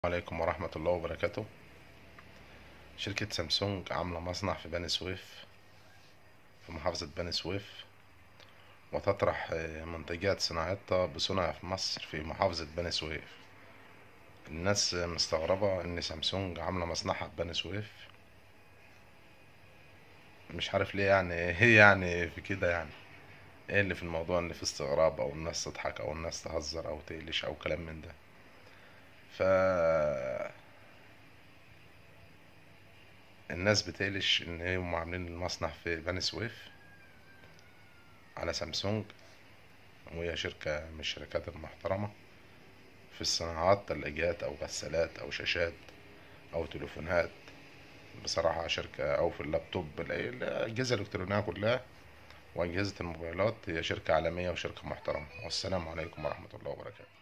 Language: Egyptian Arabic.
عليكم ورحمة الله وبركاته شركة سامسونج عاملة مصنع في بني سويف في محافظة بني سويف وتطرح آه، منتجات صناعتها بصنع في مصر في محافظة بني سويف الناس مستغربة ان سامسونج عاملة مصنعها في بني سويف مش عارف ليه يعني ايه يعني في كده يعني ايه اللي في الموضوع ان في استغراب او الناس تضحك او الناس تهزر او تقلش او كلام من ده ف الناس بتقلش ان هم عاملين المصنع في بني سويف على سامسونج وهي شركة من الشركات المحترمة في الصناعات تلاجات او غسالات او شاشات او تليفونات بصراحة شركة او في اللابتوب الاجهزة الالكترونية كلها واجهزة الموبايلات هي شركة عالمية وشركة محترمة والسلام عليكم ورحمة الله وبركاته